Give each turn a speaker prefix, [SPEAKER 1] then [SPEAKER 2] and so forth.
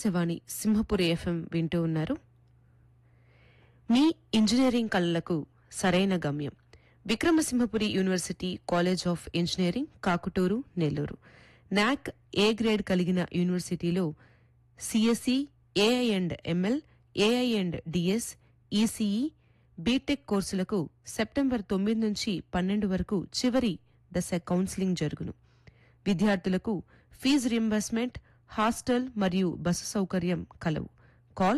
[SPEAKER 1] Akashvani Simhapuri FM వింటూ ఉన్నారు మీ engineering కళలకు సరైన గమ్యం Vikrama Simhapuri university college of engineering Kakutur Nellore NAAC A grade కలిగిన యూనివర్సిటీలో CSE AI and ML AI and DS ECE B Tech కోర్సులకు సెప్టెంబర్ తొమ్మిది నుంచి పన్నెండు వరకు చివరి దశ కౌన్సిలింగ్ జరుగును విద్యార్థులకు ఫీజు రింబర్స్మెంట్ హాస్టల్ మరియు బస్సు సౌకర్యం కలవు